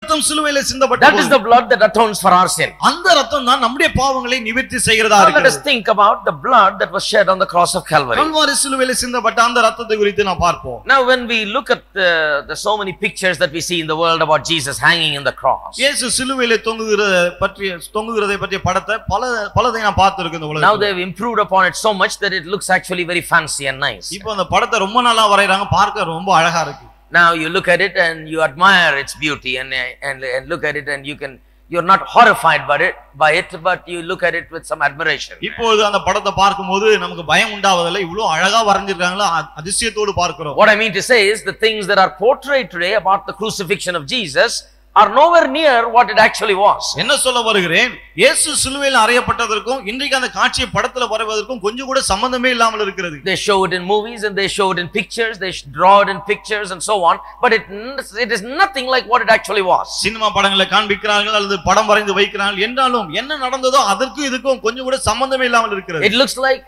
ரத்தம் சிலுவையில சிந்தப்பட்ட That is போது, the blood that atones for our sin. அந்த ரத்தம் தான் நம்முடைய பாவங்களை நிவர்த்தி செய்கிறதா Now let us இருக்கிறது think about the blood that was shed on the cross of Calvary. Kalvari சிலுவையில சிந்தப்பட்ட அந்த ரத்தத்தை குறித்து நான் பார்ப்போம் Now, when we look at the, the so many pictures that we see in the world about Jesus hanging in the cross, இயேசு சிலுவையில தொங்குகிற பற்றிய தொங்குகிறதை பற்றிய படத்தை பல பலதை நான் பார்த்திருக்கேன் இந்த now உலகத்துல they've improved upon it so much that it looks actually very fancy and nice. இப்போ அந்த படத்தை ரொம்ப நல்லா வரையறாங்க பார்க்க ரொம்ப அழகா இருக்கு Now you look at it and you admire its beauty and, and, and look at it and you can, you're not horrified by it, by it, but you look at it with some admiration. இப்பொழுது அந்த படத்தை பார்க்கும்போது நமக்கு பயம் உண்டாவதில்லை இவ்வளவு அழகா வரைஞ்சிருக்காங்களா அ- அதிசயத்தோடு பார்க்கிறோம் What I mean to say is the things that are portrayed today about the crucifixion of Jesus are nowhere near what it actually was. என்ன சொல்ல வருகிறேன் இயேசு சிலுவையில் அறையப்பட்டதற்கும் இன்றைக்கு அந்த காட்சியை படத்துல வரைவதற்கும் கொஞ்சம் கூட சம்பந்தமே இல்லாமல் இருக்கிறது They show it in movies and they show it in pictures, they sh- draw it in pictures and so on, but it, n- it is nothing like what it actually was. Cinema படங்களை காண்பிக்கிறார்கள் அல்லது படம் வரைந்து வைக்கிறார்கள் என்றாலும் என்ன நடந்ததோ அதற்கும் இதுக்கும் கொஞ்சம் கூட சம்பந்தமே இல்லாமல் இருக்கிறது It looks like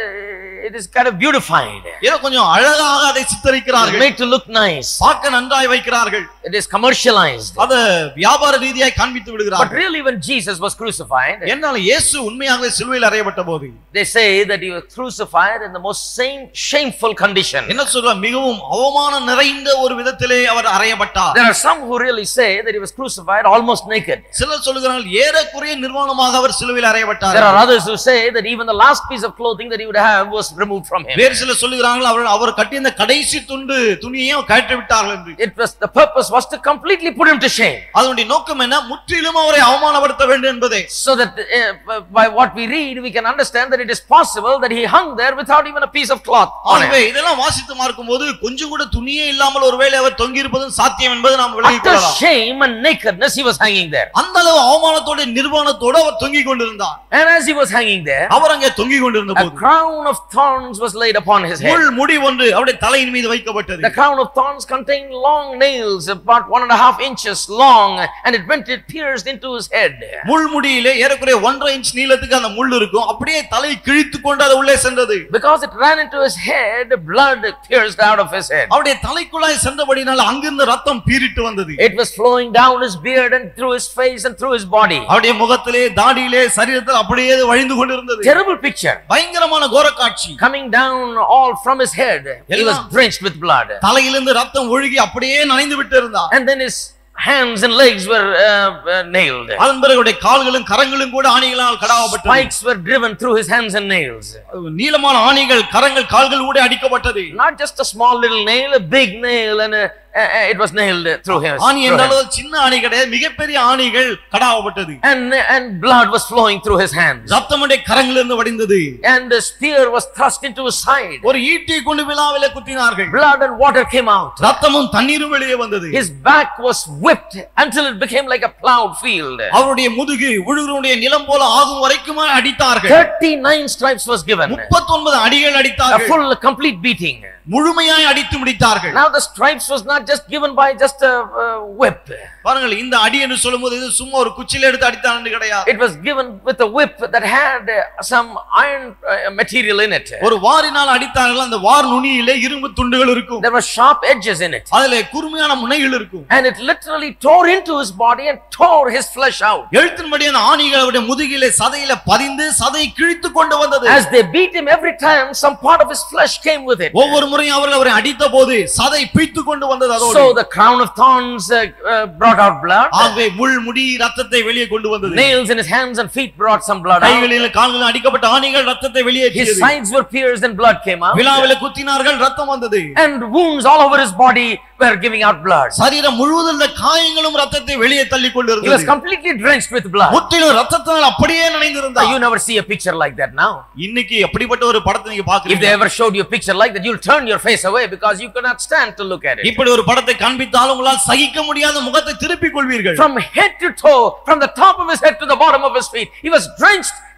uh, it is kind of beautified, ஏதோ கொஞ்சம் அழகாக அதை It's சித்தரிக்கிறார்கள் made to look nice, பார்க்க நன்றாய் வைக்கிறார்கள் it is commercialized. அத வியாபார ரீதியாய் காண்பித்து But விடுகிறார்கள் really, when Jesus was crucified, என்னால இயேசு உண்மையாகவே சிலுவையில் அறையப்பட்ட போது they say that he was crucified in the most same, shameful condition. என்ன சொல்ற மிகவும் அவமானம் நிறைந்த ஒரு விதத்திலே அவர் அறையப்பட்டார் There are some who really say that he was crucified almost naked. சிலர் சொல்லுகிறார்கள் ஏறக்குறைய நிர்வாணமாக அவர் சிலுவையில் அறையப்பட்டார் There are others who say that even the last piece of clothing that he would have was removed from him. வேறு சிலர் சொல்லுகிறார்கள் அவர் அவர் கட்டியிருந்த கடைசி துண்டு துணியையும் கழற்றி விட்டார்கள் என்று It was the purpose was to completely put him to shame. அதனுடைய நோக்கம் என்ன முற்றிலும் அவரை அவமானப்படுத்த வேண்டும் என்பதே So that uh, by what we read, we can understand that it is possible that he hung there without even a piece of cloth on ஆகவே him. இதெல்லாம் வாசித்து பார்க்கும்போது கொஞ்சம் கூட துணியே இல்லாமல் ஒருவேளை அவர் தொங்கி இருப்பதும் சாத்தியம் என்பது நாம் விலகிக் Utter கொள்ளலாம் shame and nakedness, he was hanging there. அந்த அளவு அவமானத்தோட நிர்வாணத்தோட அவர் தொங்கிக் கொண்டிருந்தார் And as he was hanging there, அவர் அங்கே தொங்கிக் கொண்டிருந்த a போது crown of thorns was laid upon his head. முள் முடி ஒன்று அவருடைய தலையின் மீது வைக்கப்பட்டது The crown of thorns contained long nails, about one and a half inches long, and it went, it pierced into his head. முள்முடியிலே ஏறக்குறைய ஒன்றரை இன்ச் நீளத்துக்கு அந்த முள் இருக்கும் அப்படியே தலை கிழித்து கொண்டு அது உள்ளே சென்றது Because it ran into his head, blood pierced out of his head. அவருடைய தலைக்குள்ளாய் சென்றபடினால் அங்கிருந்து ரத்தம் பீரிட்டு வந்தது It was flowing down his beard and through his face and through his body. அவருடைய முகத்திலே தாடியிலே சரீரத்தில் அப்படியே அது வழிந்து கொண்டிருந்தது Terrible picture. பயங்கரமான கோர காட்சி Coming down all from his head, he was எல்லாம். drenched with blood. தலையிலிருந்து ரத்தம் ஒழுகி அப்படியே நனைந்து விட்டு இருந்தார் And then his hands and legs were uh, uh, nailed. அதன் பிறகு அவருடைய கால்களும் கரங்களும் கூட ஆணிகளால் கடாவப்பட்டது Spikes were driven through his hands and nails. நீளமான ஆணிகள் கரங்கள் கால்கள் கூட அடிக்கப்பட்டது Not just a small little nail, a big nail, and uh, uh, it was nailed through his. ஆணி through him. என்றாலும் சின்ன ஆணி கிடையாது மிகப்பெரிய ஆணிகள் கடாவப்பட்டது And, and blood was flowing through his hands. ரத்தமுடைய கரங்களிலிருந்து வடிந்தது And the spear was thrust into his side. ஒரு ஈட்டி கொண்டு விழாவில குத்தினார்கள் Blood and water came out. ரத்தமும் தண்ணீரும் வெளியே வந்தது His back was whipped until it became like a plowed field. அவருடைய முதுகு உழுகிறனுடைய நிலம் போல ஆகும் வரைக்குமா அடித்தார்கள் 39 stripes was given. முப்பத்தி ஒன்பது அடிகள் A அடித்தார்கள் full, complete beating. முழுமையாய் அடித்து முடித்தார்கள் Now the stripes was not just given by just a, a whip. பாருங்கள் இந்த அடி என்று சொல்லும்போது இது சும்மா ஒரு குச்சியில எடுத்து அடித்தான்னு கிடையாது It was given with a whip that had uh, some iron uh, material in it. ஒரு வாரினால் அடித்தார்கள் அந்த வார் நுனியிலே இரும்பு துண்டுகள் இருக்கும் There were sharp edges in it. அதுல கூர்மையான முனைகள் இருக்கும் And it literally tore into his body and tore his flesh out. எழுத்தின்படி அந்த ஆணிகள் அவருடைய முதுகிலே சதையில பதிந்து சதை கிழித்து கொண்டு வந்தது As they beat him every time, some part of his flesh came with it. ஒவ்வொரு முறையும் அவர்கள் அவரை அடித்த போது சதை பீத்து கொண்டு வந்தது அதோடு So the crown of thorns uh, uh, brought out blood. ஆகவே முள் முடி ரத்தத்தை வெளியே கொண்டு வந்தது Nails in his hands and feet brought some blood out. கைகளில் கால்களில் அடிக்கப்பட்ட ஆணிகள் ரத்தத்தை His வெளியேற்றியது sides were pierced and blood came out. விழாவில குத்தினார்கள் ரத்தம் வந்தது And wounds all over his body were giving out blood. சரீரம் முழுவதும் உள்ள காயங்களும் ரத்தத்தை வெளியே தள்ளி He was கொண்டிருந்தது completely drenched with blood. முற்றிலும் ரத்தத்தினால் அப்படியே Now, நனைந்திருந்தார் You never see a picture like that now. இன்னைக்கு அப்படிப்பட்ட ஒரு படத்தை நீங்க If they பாக்குறீங்க ever showed you a picture like that, you'll turn your face away because you cannot stand to look at it. இப்படி ஒரு படத்தை காண்பித்தாலும் உங்களால் சகிக்க முடியாத முகத்தை திருப்பிக் கொள்வீர்கள் From head to toe, from the top of his head to the bottom of his feet, he was drenched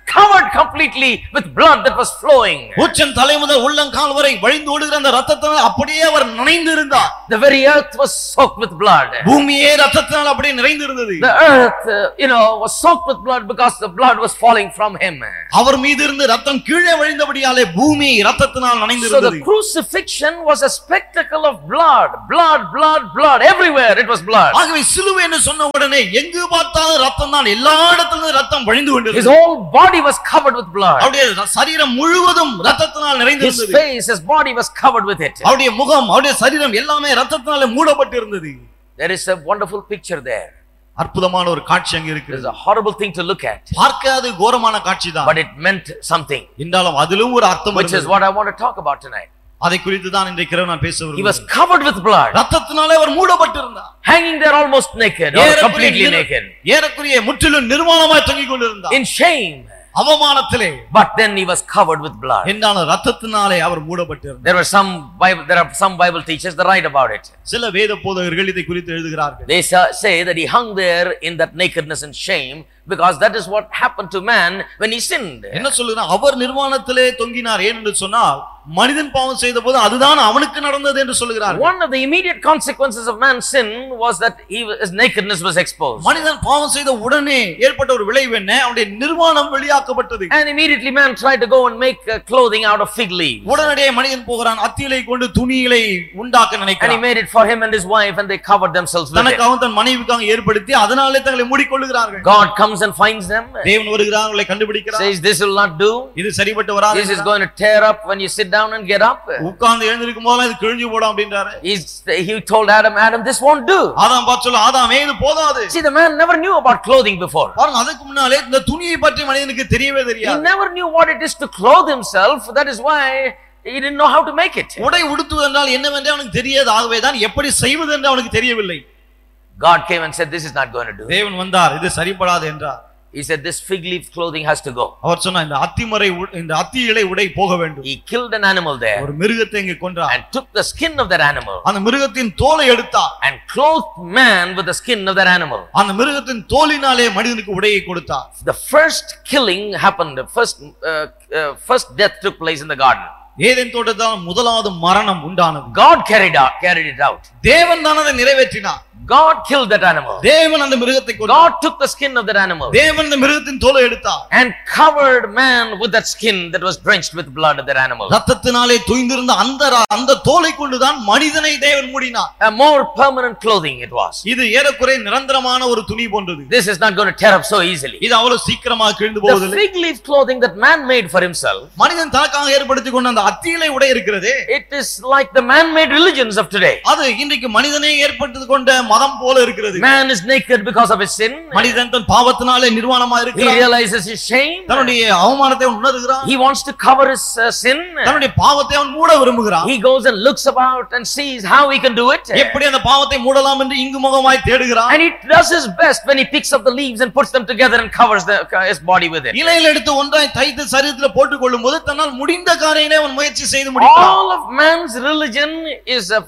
covered completely with blood that was flowing. உச்சன் தலை முதல் உள்ளங்கால் வரை வழிந்து ஓடுகிற அந்த ரத்தத்தினால் அப்படியே அவர் நிறைந்து இருந்தார் The very earth was soaked with blood. பூமியே ரத்தத்தினால் அப்படியே நிறைந்து இருந்தது The earth, uh, you know, was soaked with blood because the blood was falling from him. அவர் மீது இருந்து ரத்தம் கீழே வழிந்தபடியாலே பூமி ரத்தத்தினால் நனைந்து So the இருந்தது crucifixion was a spectacle of blood, blood, blood, blood. Everywhere it was blood. ஆகவே சிலுவை என்று சொன்ன உடனே எங்கு பார்த்தாலும் ரத்தம் தான் எல்லா இடத்திலும் ரத்தம் வழிந்து His கொண்டிருந்தது whole body was covered with blood. அவருடைய சரீரம் முழுவதும் ரத்தத்தினால் His நிறைந்திருந்தது face, his body was covered with it. அவருடைய முகம் அவருடைய சரீரம் எல்லாமே ரத்தத்தினால மூடப்பட்டு இருந்தது There is a wonderful picture there. அற்புதமான ஒரு காட்சி அங்க It is இருக்கிறது a horrible thing to look at, பார்க்க அது கோரமான காட்சி தான் but it meant something, என்றாலும் அதிலும் ஒரு அர்த்தம் which is இருந்தது. what I want to talk about tonight. அதை குறித்து தான் இன்றைக்கு இரவு நான் பேச He was விரும்புகிறேன் covered with blood, ரத்தத்தினாலே அவர் மூடப்பட்டிருந்தார் hanging there almost naked or ஏறக்குறைய completely நிர்- naked, ஏறக்குறைய முற்றிலும் நிர்வாணமாய் தொங்கிக் கொண்டிருந்தார் in shame. அவமானத்திலே But then he was covered with blood. என்றாலும் ரத்தத்தினாலே அவர் மூடப்பட்டிருந்தார் There were some Bible, there are some Bible teachers that write about it. சில வேத போதகர்கள் இதை குறித்து எழுதுகிறார்கள் They sa- say that he hung there in that nakedness and shame because that is what happened to man when he sinned. என்ன சொல்லுகிறார் அவர் நிர்வாணத்திலே தொங்கினார் ஏன் என்று சொன்னால் மனிதன் பாவம் செய்த போது அதுதான் அவனுக்கு நடந்தது என்று சொல்லுகிறார் One of the immediate consequences of man's sin was that he, was- his nakedness was exposed. மனிதன் பாவம் செய்த உடனே ஏற்பட்ட ஒரு விளைவு என்ன அவனுடைய நிர்வாணம் வெளியாக்கப்பட்டது And immediately man tried to go and make uh, clothing out of fig leaves. உடனடியே மனிதன் போகிறான் அத்தியிலை கொண்டு துணிகளை உண்டாக்க And he நினைக்கிறான் made it for him and his wife and they covered themselves with it. தனக்காகவும் தன் மனைவிக்காக ஏற்படுத்தி அதனாலே தங்களை மூடிக்கொள்ளுகிறார்கள் God comes and finds them, தேவன் வருகிறார் அவர்களை கண்டுபிடிக்கிறார் says this will not do. இது சரிப்பட்டு வராது This is going to tear up when you sit down and get up. உட்கார்ந்து எழுந்திருக்கும் போதெல்லாம் இது கிழிஞ்சு போடும் அப்படின்றாரு He's, he told Adam, Adam, this won't do. ஆதாம் பார்த்து சொல்ல ஆதாமே இது போதாது See, the man never knew about clothing before. பாருங்க அதுக்கு முன்னாலே இந்த துணியை பற்றி மனிதனுக்கு தெரியவே He தெரியாது never knew what it is to clothe himself. That is why he didn't know how to make it. உடை உடுத்துவது என்றால் என்னவென்று அவனுக்கு தெரியாது ஆகவே தான் எப்படி செய்வது என்று அவனுக்கு தெரியவில்லை God came and said, This is not going to do. தேவன் வந்தார் இது சரிப்படாது என்றார் He said, This fig leaf clothing has to go. அவர் சொன்னார் இந்த அத்திமறை உ- இந்த அத்தி இலை உடை போக வேண்டும் He killed an animal there ஒரு மிருகத்தை இங்கு கொன்றார் and took the skin of that animal அந்த மிருகத்தின் தோலை எடுத்தார் and clothed man with the skin of that animal. அந்த மிருகத்தின் தோலினாலே மனிதனுக்கு உடையை கொடுத்தார் The first killing happened, the first, uh, uh, first death took place in the garden. ஏதேன் தோட்டத்தால் முதலாவது மரணம் உண்டானது God carried out, carried it out. தேவன் தான் அதை நிறைவேற்றினார் God killed that animal. தேவன் அந்த மிருகத்தை கொண்டார் God took the skin of that animal தேவன் இந்த மிருகத்தின் தோலை எடுத்தார் and covered man with that skin that was drenched with blood of that animal. ரத்தத்தினாலே தூய்ந்திருந்த அந்த ர- அந்த தோலை கொண்டுதான் மனிதனை தேவன் மூடினார் A more permanent clothing it was. இது ஏறக்குறை நிரந்தரமான ஒரு துணி போன்றது This is not going to tear up so easily. இது அவ்வளவு சீக்கிரமாக கிழிந்து The போவதில்லை fig leaf clothing that man made for himself, மனிதன் தனக்காக ஏற்படுத்திக் கொண்ட அந்த அத்தியிலை உடை இருக்கிறதே it is like the man-made religions of today. அது இன்றைக்கு மனிதனே ஏற்படுத்திக் கொண்ட மதம் போல இருக்கிறது Man is naked because of his sin. மனிதன் தன் பாவத்தினாலே நிர்வாணமா He இருக்கிறான் realizes his shame. தன்னுடைய அவமானத்தை அவன் உணர்கிறான் He wants to cover his uh, sin. தன்னுடைய பாவத்தை அவன் மூட விரும்புகிறான் He goes and looks about and sees how he can do it. எப்படி அந்த பாவத்தை மூடலாம் என்று இங்கு முகமாய் தேடுகிறான் And he does his best when he picks up the leaves and puts them together and covers the, his body with it. இலையில் எடுத்து ஒன்றாய் தைத்து சரீரத்துல போட்டுக் கொள்ளும் போது தன்னால் முடிந்த காரியங்களை அவன் முயற்சி செய்து முடிக்கிறான் All of man's religion is a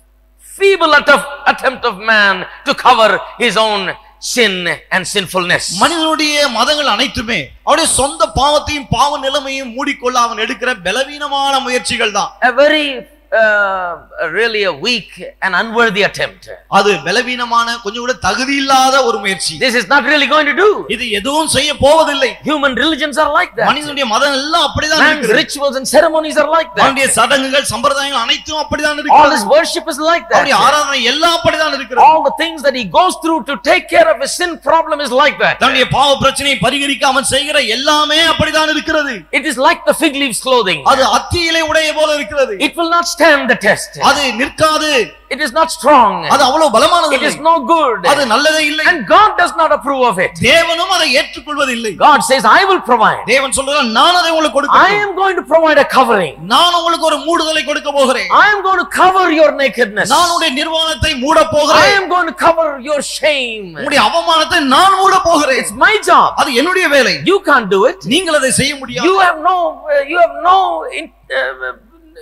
feeble attempt, attempt of man to cover his own sin and sinfulness. மனிதனுடைய மதங்கள் அனைத்துமே அவருடைய சொந்த பாவத்தையும் பாவ நிலைமையும் மூடிக்கொள்ள அவன் எடுக்கிற பலவீனமான முயற்சிகள் தான் A very, uh, really a weak and unworthy attempt. அது பலவீனமான கொஞ்சம் கூட தகுதி இல்லாத ஒரு முயற்சி This is not really going to do. இது எதுவும் செய்ய போவதில்லை Human religions are like that. மனிதனுடைய மதம் எல்லாம் அப்படிதான் Man's இருக்கிறது rituals and ceremonies are like that. அவனுடைய சடங்குகள் சம்பிரதாயங்கள் அனைத்தும் அப்படிதான் All இருக்கிறது his worship is like அவருடைய that. ஆராதனை எல்லாம் அப்படிதான் இருக்கிறது All the things that he goes through to take care of his sin problem is like that. தன்னுடைய பாவ பிரச்சனையை பரிகரிக்க அவன் செய்கிற எல்லாமே அப்படிதான் இருக்கிறது It is like the fig leaves clothing. அது அத்தியிலை உடைய போல இருக்கிறது It will not stand the test. அது நிற்காது It is not strong. அது அவ்வளவு பலமானது It is இல்லை. no good. அது நல்லதே இல்லை And God does not approve of it. தேவனும் அதை ஏற்றுக்கொள்வதில்லை God says, I will provide. தேவன் சொல்றான் நான் அதை உங்களுக்கு I கொடுக்கிறேன் am going to provide a covering. நான் உங்களுக்கு ஒரு மூடுதலை கொடுக்க போகிறேன் I am going to cover your nakedness. நான் உடைய நிர்வாணத்தை மூட I போகிறேன் am going to cover your shame. உடைய அவமானத்தை நான் மூட போகிறேன் It's my job. அது என்னுடைய வேலை You can't do it. நீங்கள் அதை செய்ய முடியாது You have no, uh, you have no, in, uh,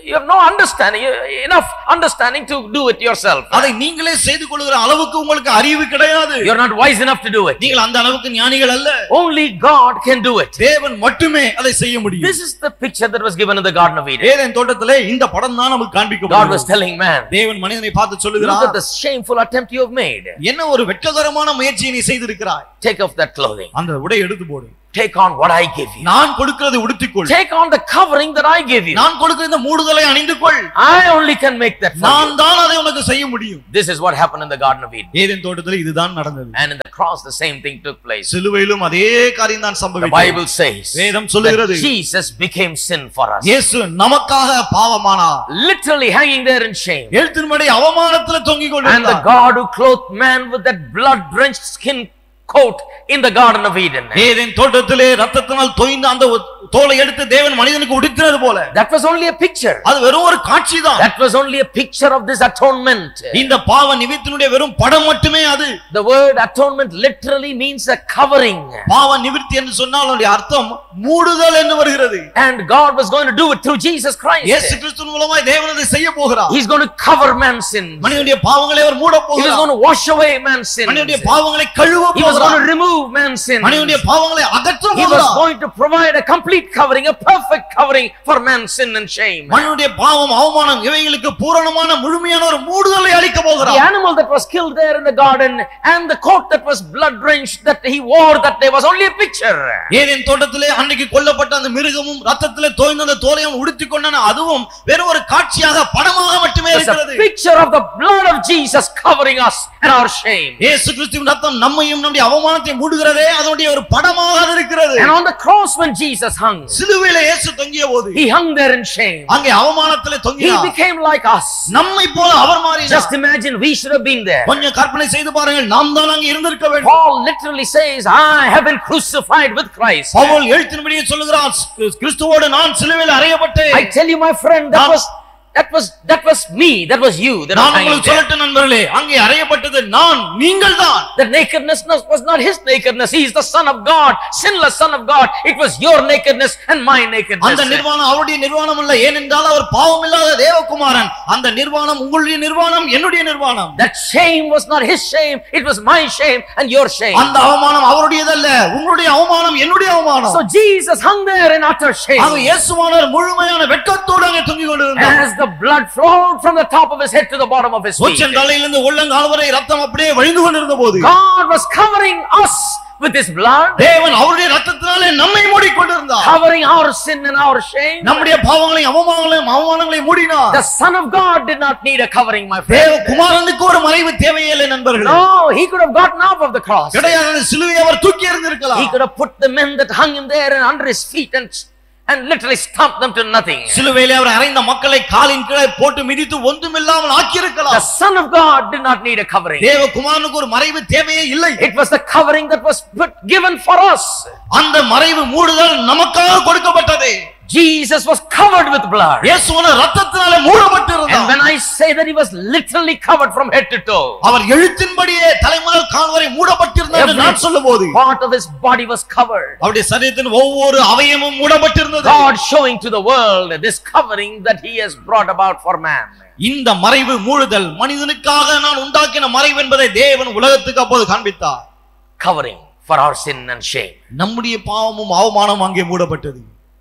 you have no understanding, you- enough understanding to do it yourself. அதை நீங்களே செய்து கொள்கிற அளவுக்கு உங்களுக்கு அறிவு கிடையாது You're not wise enough to do it. நீங்கள் அந்த அளவுக்கு ஞானிகள் அல்ல Only God can do it. தேவன் மட்டுமே அதை செய்ய முடியும் This is the picture that was given in the Garden of Eden. ஏதேன் தோட்டத்திலே இந்த படம் தான் நமக்கு God was காண்பிக்க telling man, தேவன் மனிதனை பார்த்து look at சொல்லுகிறார் the shameful attempt you have made. என்ன ஒரு வெட்ககரமான முயற்சியை நீ செய்திருக்கிறாய் Take off that clothing. அந்த உடை எடுத்து போடு Take on what I give you. நான் கொடுக்கிறது உடுத்திக்கொள் Take on the covering that I give you. நான் கொடுக்கிற இந்த மூடுதலை அணிந்து கொள் I only can make that for நான் you. தான் அதை உனக்கு செய்ய முடியும் This is what happened in the Garden of Eden. ஏதேன் தோட்டத்தில் இதுதான் நடந்தது And in the cross, the same thing took place. சிலுவையிலும் அதே காரியம் தான் The சம்பவித்தது Bible says வேதம் that சொல்லுகிறது Jesus became sin for us. இயேசு நமக்காக பாவமானார் Literally hanging there in shame. எழுத்தின்படி அவமானத்துல தொங்கிக் And the கொண்டிருந்தார் God who clothed man with that blood drenched skin coat in the Garden of Eden. ஏதேன் தோட்டத்திலே ரத்தத்தினால் தொய்ந்த அந்த ஒரு தோலை எடுத்து தேவன் மனிதனுக்கு உடுத்தினது போல That was only a picture. அது வெறும் ஒரு காட்சி தான் That was only a picture of this atonement. இந்த பாவ நிவித்தினுடைய வெறும் படம் மட்டுமே அது The word atonement literally means a covering. பாவ நிவிர்த்தி என்று சொன்னால் அதனுடைய அர்த்தம் மூடுதல் என்று வருகிறது And God was going to do it through Jesus Christ. இயேசு கிறிஸ்து மூலமாய் தேவன் அதை செய்ய போகிறார் He's going to cover man's sins. மனிதனுடைய பாவங்களை அவர் மூட He was போகிறார் going to wash away man's sins. மனிதனுடைய பாவங்களை கழுவ He was going போகிறார் to remove man's sins. மனிதனுடைய பாவங்களை அகற்ற He was போகிறார் going to provide a complete covering, a perfect covering for man's sin and shame. மனிதனுடைய பாவம் அவமானம் இவைகளுக்கு பூரணமான முழுமையான ஒரு மூடுதலை அளிக்க The போகிறார் animal that was killed there in the garden and the coat that was blood drenched that he wore that day was only a picture. ஏதேன் தோட்டத்திலே அன்னைக்கு கொல்லப்பட்ட அந்த மிருகமும் ரத்தத்திலே தோய்ந்த அந்த தோலையும் உடுத்திக் கொண்டான அதுவும் வெறும் ஒரு காட்சியாக படமாக மட்டுமே It's இருக்கிறது a picture of the blood of Jesus covering us and our shame. இயேசு கிறிஸ்துவின் ரத்தம் நம்மையும் நம்முடைய அவமானத்தை மூடுகிறதே அதனுடைய ஒரு படமாக அது இருக்கிறது And on the cross when Jesus hung, சிலுவையில இயேசு தொங்கிய போது he hung there in shame. அங்கே அவமானத்திலே He தொங்கினார் became like us. நம்மை போல அவர் மாறினார் Just imagine we should have been there. கொஞ்சம் கற்பனை செய்து பாருங்கள் நாம் தான் அங்கே இருந்திருக்க வேண்டும் Paul literally says, I have been crucified with Christ. Pavul எழுத்தின்படியே சொல்லுகிறான் கிறிஸ்துவோடு நான் சிலுவையில் அறையப்பட்டேன் I tell you, my friend, that நான்- was that was that was me, that was you, that was நான் hanging உங்களுக்கு there. சொல்லட்டும் நண்பர்களே அங்கே அறையப்பட்டது நான் நீங்கள் தான் The nakedness was not his nakedness. He is the Son of God, sinless Son of God. It was your nakedness and my nakedness. அந்த நிர்வாணம் அவருடைய நிர்வாணம் அல்ல ஏனென்றால் அவர் பாவம் இல்லாத தேவகுமாரன் அந்த நிர்வாணம் உங்களுடைய நிர்வாணம் என்னுடைய நிர்வாணம் That shame was not his shame, it was my shame and your shame. அந்த அவமானம் அவருடையதல்ல உங்களுடைய அவமானம் என்னுடைய அவமானம் So Jesus hung there in utter ஆக shame. இயேசுவானவர் முழுமையான வெட்கத்தோடு அங்கே தொங்கிக் கொண்டிருந்தார் As the blood flowed from the top of his head to the bottom of his feet. உச்சன் தலையிலிருந்து உள்ளங்கால் வரை ரத்தம் அப்படியே வழிந்து கொண்டிருந்த போது God was covering us with his blood, தேவன் அவருடைய ரத்தத்தினாலே நம்மை மூடிக்கொண்டிருந்தார் covering our sin and our shame. நம்முடைய பாவங்களையும் அவமானங்களையும் அவமானங்களையும் மூடினார் The Son of God did not need a covering, my தேவ friend. குமாரனுக்கு ஒரு மறைவு தேவையில்லை நண்பர்களே No, he could have gotten off of the cross. கிடையாது அந்த சிலுவையை அவர் தூக்கி எறிந்திருக்கலாம் He could have put the men that hung him there and under his feet and, and literally stomped them to nothing. சிலுவையிலே அவர் அறைந்த மக்களை காலின் கீழே போட்டு மிதித்து ஒன்றுமில்லாமல் The ஆக்கியிருக்கலாம் Son of God did not need a covering. தேவ குமாரனுக்கு ஒரு மறைவு தேவையே இல்லை It was the covering that was put, given for us. அந்த மறைவு மூடுதல் நமக்காக கொடுக்கப்பட்டது Jesus was covered with blood. இயேசுவன ரத்தத்தினாலே And மூடப்பட்டிருந்தார் when I say that he was literally covered from head to toe, அவர் எழுத்தின்படியே தலைமுதல் கால் வரை மூடப்பட்டிருந்தார் என்று நான் சொல்லும்போது part of his body was covered. அவருடைய சரீரத்தின் ஒவ்வொரு அவயமும் மூடப்பட்டிருந்தது God showing to the world this covering that he has brought about for man. இந்த மறைவு மூடுதல் மனிதனுக்காக நான் உண்டாக்கின மறைவு என்பதை தேவன் உலகத்துக்கு அப்போது காண்பித்தார் Covering for our sin and shame. நம்முடைய பாவமும் அவமானமும் அங்கே மூடப்பட்டது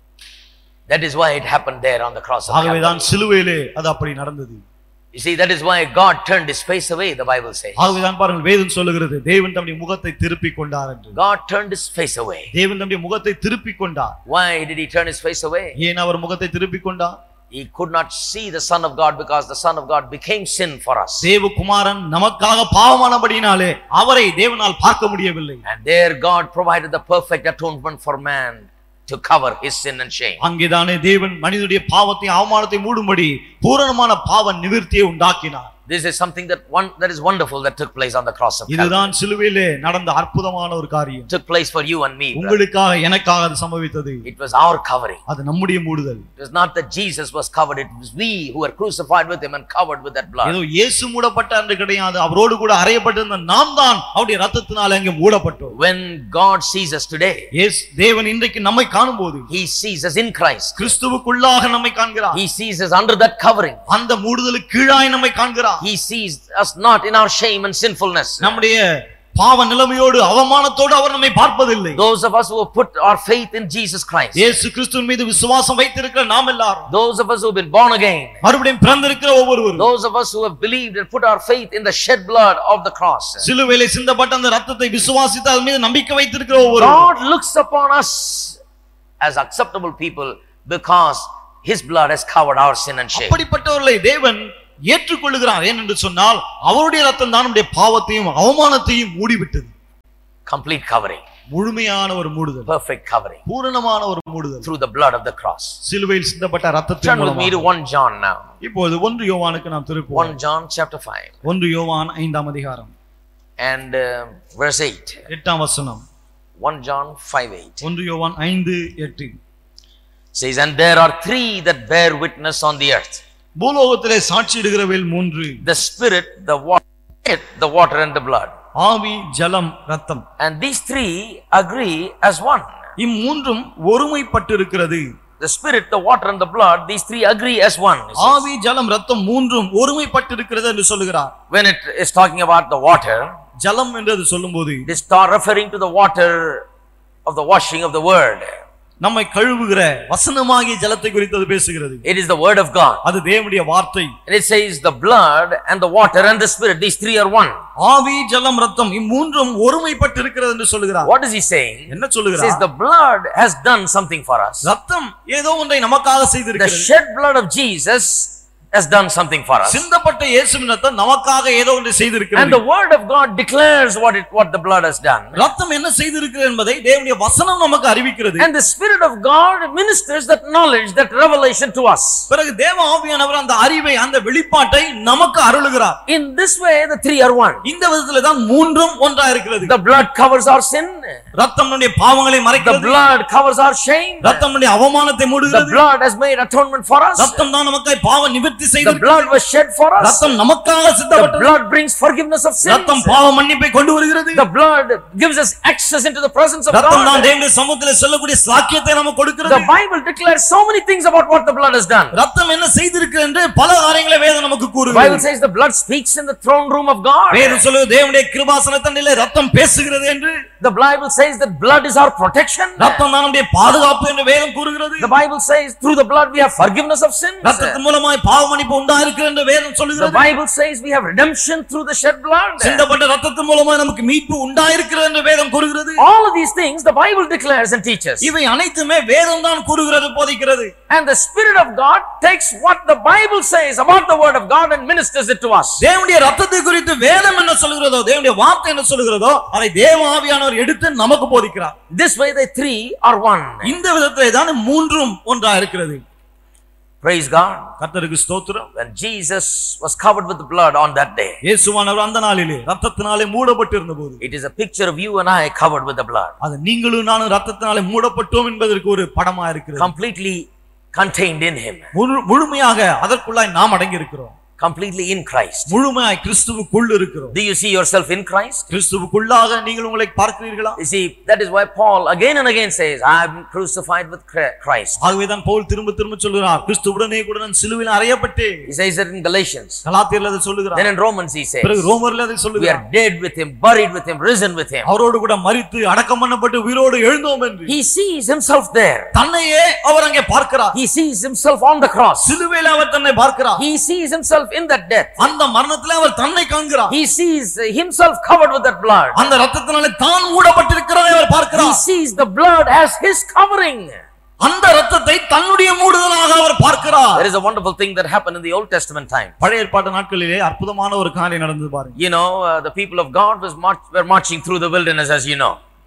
That is why it happened there on the cross of ஆகவேதான் Calvary. சிலுவையிலே அது அப்படி நடந்தது You see, that is why God turned his face away, the Bible says. ஆகவேதான் பாருங்கள் வேதம் சொல்லுகிறது தேவன் தம்முடைய முகத்தை திருப்பிக் கொண்டார் என்று God turned his face away. தேவன் தம்முடைய முகத்தை திருப்பிக் கொண்டார் Why did he turn his face away? ஏன் அவர் முகத்தை திருப்பிக் கொண்டார் He could not see the Son of God because the Son of God became sin for us. தேவகுமாரன் நமக்காக பாவமானபடியினாலே அவரை தேவனால் பார்க்க முடியவில்லை And there God provided the perfect atonement for man to cover his sin and shame. அங்கேதானே தேவன் மனிதனுடைய பாவத்தை அவமானத்தை மூடும்படி பூரணமான பாவ நிவிர்த்தியை உண்டாக்கினார் This is something that one that is wonderful that took place on the cross of Calvary. இதுதான் சிலுவையிலே நடந்த அற்புதமான ஒரு காரியம் took place for you and me. brother. உங்களுக்காக எனக்காக அது சம்பவித்தது It was our covering. அது நம்முடைய மூடுதல் It was not that Jesus was covered, it was we who were crucified with him and covered with that blood. ஏதோ இயேசு மூடப்பட்ட என்று கிடையாது அவரோடு கூட அறையப்பட்டிருந்த நாம் தான் அவருடைய ரத்தத்தினால அங்கே மூடப்பட்டோம் When God sees us today, இயேசு தேவன் இன்றைக்கு நம்மை காணும்போது he sees us in Christ. கிறிஸ்துவுக்குள்ளாக நம்மை காண்கிறார் He sees us under that covering. அந்த மூடுதலுக்கு கீழாய் நம்மை காண்கிறார் He sees us not in our shame and sinfulness. நம்முடைய பாவ நிலைமையோடு அவமானத்தோடு அவர் நம்மை பார்ப்பதில்லை Those of us who have put our faith in Jesus Christ, இயேசு கிறிஸ்துவின் மீது விசுவாசம் வைத்திருக்கிற நாம் எல்லாரும் those of us who have been born again, மறுபடியும் பிறந்திருக்கிற ஒவ்வொருவரும் those of us who have believed and put our faith in the shed blood of the cross, சிலுவையிலே சிந்தப்பட்ட அந்த ரத்தத்தை விசுவாசித்து அதன் மீது நம்பிக்கை வைத்திருக்கிற ஒவ்வொருவரும் God looks upon us as acceptable people because His blood has covered our sin and shame. அப்படிப்பட்டவர்களை தேவன் ஏற்றுக்கொள்ளுகிறார் ஏனென்று சொன்னால் அவருடைய ரத்தம் தான் நம்முடைய பாவத்தையும் அவமானத்தையும் மூடிவிட்டது Complete covering, முழுமையான ஒரு மூடுதல் perfect covering பூரணமான ஒரு மூடுதல் through the blood of the cross. சிலுவையில் சிந்தப்பட்ட ரத்தத்தின் Turn with me to மூலமாக 1 John now. இப்போது ஒன்று யோவானுக்கு நாம் திருப்போம் 1 John chapter 5 ஒன்று யோவான் ஐந்தாம் அதிகாரம் and uh, verse 8. எட்டாம் வசனம் 1 John 5 8 ஒன்று யோவான் ஐந்து எட்டு says, And there are three that bear witness on the earth பூலோகத்திலே சாட்சியிடுகிறவையில் மூன்று the spirit, the water, the water, and the blood. ஆவி ஜலம் ரத்தம் And these three agree as one. இம்மூன்றும் ஒருமைப்பட்டிருக்கிறது The spirit, the water, and the blood, these three agree as one. it says. ஆவி ஜலம் ரத்தம் மூன்றும் ஒருமைப்பட்டிருக்கிறது என்று சொல்லுகிறார் When it is talking about the water, ஜலம் என்று அது சொல்லும்போது it is ta- referring to the water of the washing of the word. நம்மை கழுவுகிற வசனமாகிய ஜலத்தை குறித்து அது பேசுகிறது It is the word of God. அது தேவனுடைய வார்த்தை And it says the blood and the water and the spirit, these three are one. ஆவி ஜலம் ரத்தம் இம்மூன்றும் ஒருமைப்பட்டிருக்கிறது என்று சொல்லுகிறார் What is he saying? என்ன He says சொல்லுகிறார் the blood has done something for us. ரத்தம் ஏதோ ஒன்றை நமக்காக The செய்திருக்கிறது shed blood of Jesus has done something for us. சிந்தப்பட்ட இயேசுவின் ரத்தம் நமக்காக ஏதோ ஒன்றை And செய்திருக்கிறது the word of God declares what it what the blood has done. ரத்தம் என்ன செய்திருக்கிறது என்பதை தேவனுடைய வசனம் நமக்கு அறிவிக்கிறது And the Spirit of God ministers that knowledge, that revelation to us. பிறகு தேவ ஆவியானவர் அந்த அறிவை அந்த வெளிப்பாட்டை நமக்கு அருளுகிறார் In this way, the three are one. இந்த விதத்துல தான் மூன்றும் ஒன்றா இருக்கிறது The blood covers our sin. ரத்தம் நம்முடைய பாவங்களை The மறைக்கிறது blood covers our shame. ரத்தம் நம்முடைய அவமானத்தை The மூடுகிறது blood has made atonement for us. ரத்தம் தான் நமக்காய் பாவ நிவர்த்தி The செய்திருக்கிறது blood was shed for us. ரத்தம் நமக்காக The சித்தப்பட்டது blood brings forgiveness of sins. ரத்தம் பாவ மன்னிப்பை கொண்டு வருகிறது The blood gives us access into the presence of ரத்தம் தான் God. தேவனுடைய சமூகத்தில் சொல்லக்கூடிய சாக்கியத்தை நமக்கு கொடுக்கிறது The Bible declares so many things about what the blood has done. ரத்தம் என்ன செய்திருக்கிறது என்று பல காரியங்களை வேதம் நமக்கு The Bible கூறுகிறது says the blood speaks in the throne room of God. வேதம் சொல்லுவது தேவனுடைய கிருபாசனத்தண்டிலே ரத்தம் பேசுகிறது என்று The Bible says that blood is our protection. ரத்தம் தான் நம்முடைய பாதுகாப்பு என்று வேதம் கூறுகிறது The Bible says through the blood we have forgiveness of sins. ரத்தத்தின் மூலமாய் பாவ மன்னிப்பு உண்டாயிருக்கு என்று வேதம் The சொல்லுகிறது Bible says we have redemption through the shed blood. சிந்தப்பட்ட ரத்தத்தின் மூலமாய் நமக்கு மீட்பு உண்டாயிருக்கிறது என்று வேதம் கூறுகிறது All of these things the Bible declares and teaches. இவை அனைத்துமே வேதம் தான் கூறுகிறது போதிக்கிறது And the Spirit of God takes what the Bible says about the Word of God and ministers it to us. தேவனுடைய ரத்தத்தை குறித்து வேதம் என்ன சொல்லுகிறதோ தேவனுடைய வார்த்தை என்ன சொல்லுகிறதோ அதை தேவ ஆவியானவர் எடுத்து நமக்கு போதிக்கிறார் This way the three are one. இந்த விதத்திலே தான் மூன்றும் ஒன்றா இருக்கிறது Praise God. கர்த்தருக்கு ஸ்தோத்திரம் When Jesus was covered with blood on that day, இயேசுவானவர் அந்த நாளிலே ரத்தத்தினாலே மூடப்பட்டிருந்த போது it is a picture of you and I covered with the blood, அது நீங்களும் நானும் ரத்தத்தினாலே மூடப்பட்டோம் என்பதற்கு ஒரு படமா இருக்கிறது completely contained in Him, முழு- முழுமையாக அதற்குள்ளாய் நாம் அடங்கி இருக்கிறோம் completely in Christ. முழுமையாய் கிறிஸ்துவுக்குள் இருக்கிறோம் Do you see yourself in Christ? கிறிஸ்துவுக்குள்ளாக நீங்கள் உங்களை பார்க்கிறீர்களா You see, that is why Paul again and again says, I am crucified with Cra- Christ. ஆகவேதான் பவுல் திரும்ப திரும்ப சொல்கிறார் கிறிஸ்துவுடனே கூட நான் சிலுவையில் அறையப்பட்டேன் He says it in Galatians. கலாத்தியர்ல அதை சொல்லுகிறார் Then in Romans he says, பிறகு ரோமர்ல அதை We சொல்லுகிறார் are dead with him, buried with him, risen with him. அவரோடு கூட மரித்து அடக்கம் பண்ணப்பட்டு உயிரோடு எழுந்தோம் என்று He sees himself there. தன்னையே அவர் அங்கே பார்க்கிறார் He sees himself on the cross. சிலுவையில் அவர் தன்னை பார்க்கிறார் He sees himself in that death. அந்த மரணத்திலே அவர் தன்னை காண்கிறார் He sees himself covered with that blood. அந்த ரத்தத்தினாலே தான் மூடப்பட்டிருக்கிறதை அவர் He பார்க்கிறார் sees the blood as his covering. அந்த ரத்தத்தை தன்னுடைய மூடுதலாக அவர் பார்க்கிறார் There is a wonderful thing that happened in the Old Testament time. பழைய ஏற்பாட்டு நாட்களிலே அற்புதமான ஒரு காரியம் நடந்தது பாருங்க You know, uh, the people of God was march- were marching through the wilderness, as you know.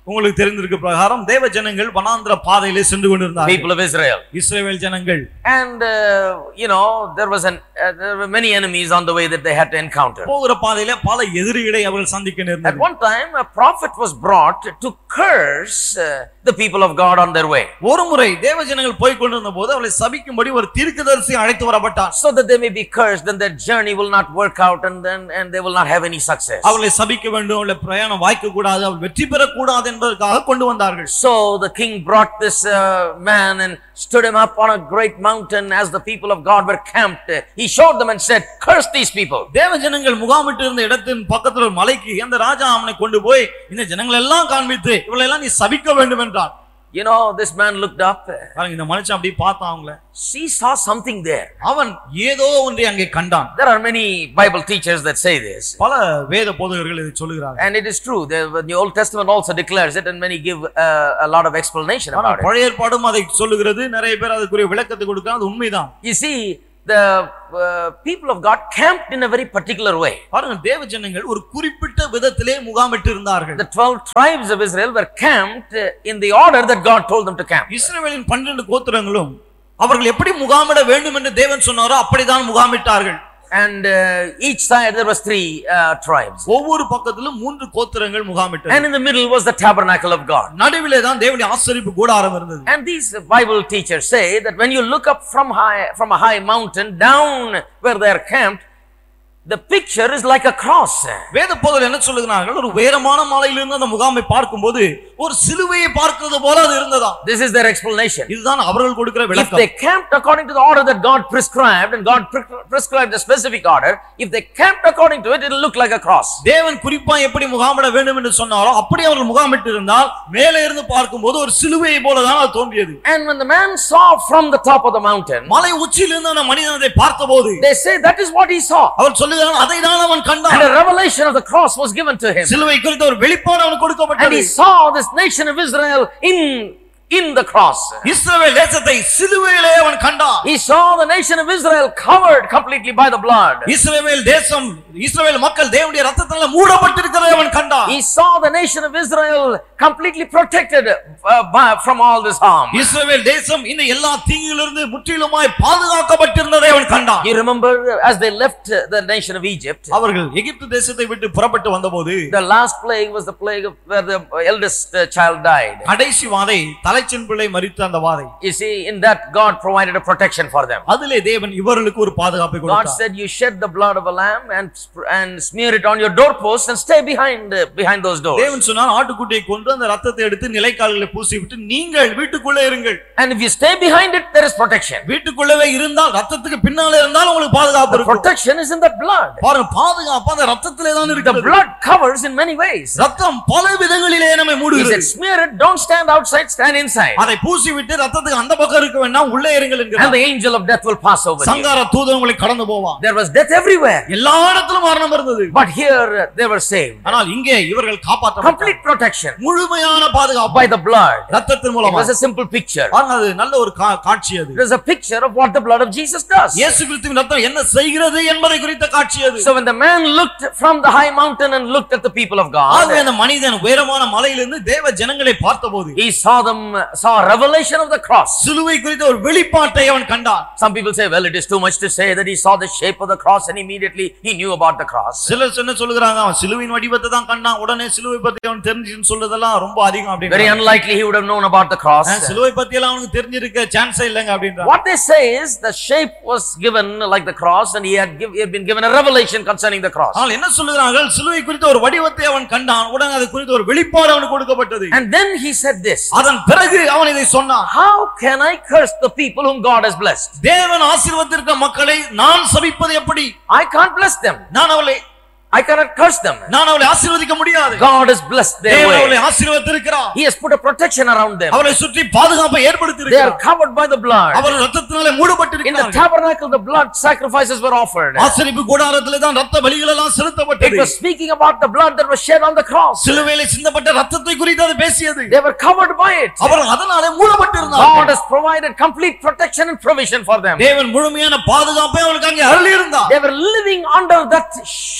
உங்களுக்கு தெரிந்திருக்க பிரகாரம் தேவ ஜனங்கள் வனாந்திர பாதையிலே சென்று கொண்டிருந்தார்கள் people of Israel. இஸ்ரவேல் ஜனங்கள் And, uh, you know, there was an, uh, there were many enemies on the way that they had to encounter. போகிற பாதையில பல எதிரிகளை அவர்கள் சந்திக்க At நேர்ந்தது one time, a prophet was brought to curse uh, the people of God on their way ஒரு முறை தேவ ஜனங்கள் போய் கொண்டிருந்த போது அவளை சபிக்கும்படி ஒரு தீர்க்கதரிசி அழைத்து வரப்பட்டார் so that they may be cursed, then their journey will not work out and then and they will not have any success. அவளை சபிக்க வேண்டும் அவளை பிரயாணம் வாய்க்க கூடாது அவள் வெற்றி பெறக்கூடாது என்பதற்காக கொண்டு வந்தார்கள் So the king brought this uh, man and stood him up on a great mountain as the people of God were camped. He showed them and said, Curse these people. தேவ ஜனங்கள் முகாமிட்டு இருந்த இடத்தின் பக்கத்துல ஒரு மலைக்கு அந்த ராஜா அவனை கொண்டு போய் இந்த ஜனங்கள் எல்லாம் காண்பித்து இவளை எல்லாம் நீ சபிக்க வேண்டும் என்றான் You know, this man looked up. பாருங்க இந்த மனுஷன் அப்படியே பார்த்தான் அவங்கள She saw something there. அவன் ஏதோ ஒன்றை அங்கே கண்டான் There are many Bible teachers that say this. பல வேத போதகர்கள் இதை சொல்லுகிறார்கள் And it is true. The, the Old Testament also declares it, and many give uh, a lot of explanation ஆனா about it. பழைய ஏற்பாடும் அதை சொல்லுகிறது நிறைய பேர் அதுக்குரிய விளக்கத்தை கொடுக்கிறாங்க அது உண்மைதான் You see, the uh, people of God camped in a very particular way. பாருங்க தேவ ஜனங்கள் ஒரு குறிப்பிட்ட விதத்திலே முகாமிட்டு இருந்தார்கள் The 12 tribes of Israel were camped uh, in the order that God told them to camp. இஸ்ரவேலின் பன்னிரண்டு கோத்திரங்களும் அவர்கள் எப்படி முகாமிட வேண்டும் என்று தேவன் சொன்னாரோ அப்படிதான் முகாமிட்டார்கள் And uh, each side there was three uh, tribes. ஒவ்வொரு பக்கத்திலும் மூன்று கோத்திரங்கள் முகாமிட்டது And in the middle was the tabernacle of God. நடுவிலே தான் தேவனுடைய ஆசரிப்பு கூடாரம் இருந்தது And these Bible teachers say that when you look up from high from a high mountain down where they are camped, the picture is like a cross. வேத போதல் என்ன சொல்லுகிறார்கள் ஒரு உயரமான மலையிலிருந்து அந்த முகாமை பார்க்கும்போது ஒரு சிலுவையை பார்க்கிறது போல அது இருந்ததா This is their explanation. இதுதான் அவர்கள் கொடுக்கிற If விளக்கம் they camped according to the order that God prescribed, and God pre- prescribed a specific order, if they camped according to it, it'll look like a cross. தேவன் குறிப்பா எப்படி முகாமிட வேண்டும் என்று சொன்னாரோ அப்படி அவர்கள் முகாமிட்டு இருந்தால் மேலே இருந்து பார்க்கும்போது ஒரு சிலுவையை போலதான் அது தோன்றியது And when the man saw from the top of the mountain, மலை உச்சியிலிருந்து அந்த மனிதன் அதை பார்த்தபோது they say that is what he saw. அவர் சொல்லுகிறான் அதை தான் அவன் And கண்டான் a revelation of the cross was given to him. சிலுவை குறித்த ஒரு வெளிப்பாடு அவனுக்கு And கொடுக்கப்பட்டது he saw this nation of Israel in, in the cross. இஸ்ரவேல் தேசத்தை சிலுவையிலே அவன் கண்டான் He saw the nation of Israel covered completely by the blood. இஸ்ரவேல் தேசம் இஸ்ரவேல் மக்கள் தேவனுடைய ரத்தத்தால மூடப்பட்டிருக்கிறதை அவன் கண்டான் He saw the nation of Israel completely protected uh, by, from all this harm. இஸ்ரவேல் தேசம் இந்த எல்லா தீங்கிலிருந்து முற்றிலுமாய் பாதுகாக்கப்பட்டிருந்ததை அவன் கண்டான் You remember uh, as they left uh, the nation of Egypt, அவர்கள் எகிப்து தேசத்தை விட்டு புறப்பட்டு வந்தபோது the last plague was the plague of where the eldest uh, child died. கடைசி வாதை தலைச்சின் பிள்ளை மரித்த அந்த வாதை You see, in that God provided a protection for them. அதிலே தேவன் இவர்களுக்கு ஒரு பாதுகாப்பை God கொடுத்தார் said, "You shed the blood of a lamb and sp- and smear it on your doorposts and stay behind uh, behind those doors." தேவன் சொன்னார் ஆட்டுக்குட்டியை கொண்டு அந்த ரத்தத்தை எடுத்து நிலைக்கால்களை பூசி விட்டு நீங்கள் வீட்டுக்குள்ளே இருங்கள் And if you stay behind it, there is protection. வீட்டுக்குள்ளவே இருந்தால் ரத்தத்துக்கு பின்னாலே இருந்தால் உங்களுக்கு பாதுகாப்பு The இருக்கும் protection is in the blood. பாருங்க பாதுகாப்பு அந்த ரத்தத்திலே தான் The இருக்கிறது blood covers in many ways. ரத்தம் பல விதங்களிலே நம்மை He மூடுகிறது said, "Smear it. Don't stand outside. Stand inside." அதை பூசி விட்டு ரத்தத்துக்கு அந்த பக்கம் இருக்க வேண்டாம் உள்ளே இருங்கள் And என்கிறார் the angel of death will pass over you. சங்கார தூதன் உங்களை கடந்து போவான் There was death everywhere, எல்லா இடத்திலும் மரணம் இருந்தது but here uh, they were saved. ஆனால் இங்கே இவர்கள் காப்பாற்ற Complete protection முழுமையான பாதுகாப்பு by the blood. ரத்தத்தின் It மூலமா was a simple picture. பாருங்க, அது நல்ல ஒரு கா- காட்சி அது It was a picture of what the blood of Jesus does. இயேசு கிறிஸ்துவின் ரத்தம் என்ன செய்கிறது என்பதை குறித்த காட்சி அது So when the man looked from the high mountain and looked at the people of ஆகவே God, அந்த மனிதன் உயரமான மலையிலிருந்து தேவ ஜனங்களை பார்த்தபோது he saw them, saw a revelation of the cross. சிலுவை குறித்த ஒரு வெளிப்பாட்டை அவன் கண்டான் Some people say, well, it is too much to say that he saw the shape of the cross and immediately he knew about the cross. சிலர் என்ன சொல்லுகிறாங்க அவன் சிலுவையின் வடிவத்தை தான் கண்டான் உடனே சிலுவை பத்தி அவன் தெரிஞ்சுன்னு சொல்றதெல்லாம் ரொம்ப அதிகம் Very அப்படின்னு unlikely he would have known about the cross. சிலுவை பத்தி எல்லாம் அவனுக்கு தெரிஞ்சிருக்க சான்ஸே இல்லைங்க அப்படின்றான் What they say is the shape was given like the cross and he had, give, he had been given a revelation concerning the cross. ஆனால் என்ன சொல்லுகிறார்கள் சிலுவை குறித்த ஒரு வடிவத்தை அவன் கண்டான் உடனே அது குறித்த ஒரு வெளிப்பாடு அவனுக்கு கொடுக்கப்பட்டது And then he said this, அதன் பிறகு அவன் இதை சொன்னான் how can I curse the people whom God has blessed? தேவன் ஆசீர்வதித்திருக்க மக்களை நான் சபிப்பது எப்படி I can't bless them. நான் அவளை I cannot curse them. நான் அவளை ஆசீர்வதிக்க முடியாது God has blessed their தேவன் அவளை way. ஆசீர்வதித்திருக்கிறார் He has put a protection around them. அவளை சுற்றி பாதுகாப்பை They are ஏற்படுத்தியிருக்கிறார் covered by the blood. அவர் ரத்தத்தினாலே In the மூடப்பட்டிருக்கிறார்கள் tabernacle, the blood sacrifices were offered. ஆசரிப்பு கூடாரத்திலே தான் ரத்த பலிகள் எல்லாம் It செலுத்தப்பட்டது was speaking about the blood that was shed on the cross. சிலுவையிலே சிந்தப்பட்ட ரத்தத்தை குறித்து அது பேசியது They were covered by it. அவர் அதனாலே God மூடப்பட்டிருந்தார் has provided complete protection and provision for them. தேவன் முழுமையான பாதுகாப்பை அவனுக்கு அங்கே அருளி இருந்தார் They were living under that shadow